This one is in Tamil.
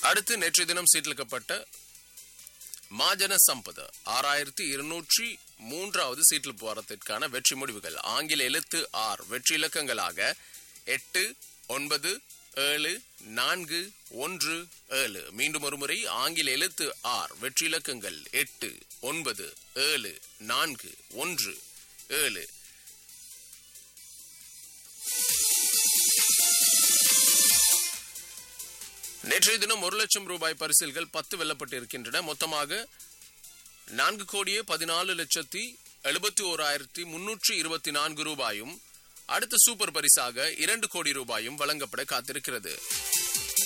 அடுத்து நேற்றைய தினம் சீட்டிலிக்கப்பட்ட மாஜன சம்பத ஆறாயிரத்தி இருநூற்றி மூன்றாவது சீட்டில் போறதற்கான வெற்றி முடிவுகள் ஆங்கில எழுத்து ஆர் வெற்றி இலக்கங்களாக எட்டு ஒன்பது ஏழு நான்கு ஒன்று ஏழு மீண்டும் ஒரு முறை ஆங்கில எழுத்து ஆர் வெற்றி இலக்கங்கள் எட்டு ஒன்பது ஏழு நான்கு ஒன்று ஏழு நேற்றைய தினம் ஒரு லட்சம் ரூபாய் பரிசில்கள் பத்து வெல்லப்பட்டு இருக்கின்றன மொத்தமாக நான்கு கோடியே பதினாலு லட்சத்தி எழுபத்தி ஓராயிரத்தி முன்னூற்றி இருபத்தி நான்கு ரூபாயும் அடுத்த சூப்பர் பரிசாக இரண்டு கோடி ரூபாயும் வழங்கப்பட காத்திருக்கிறது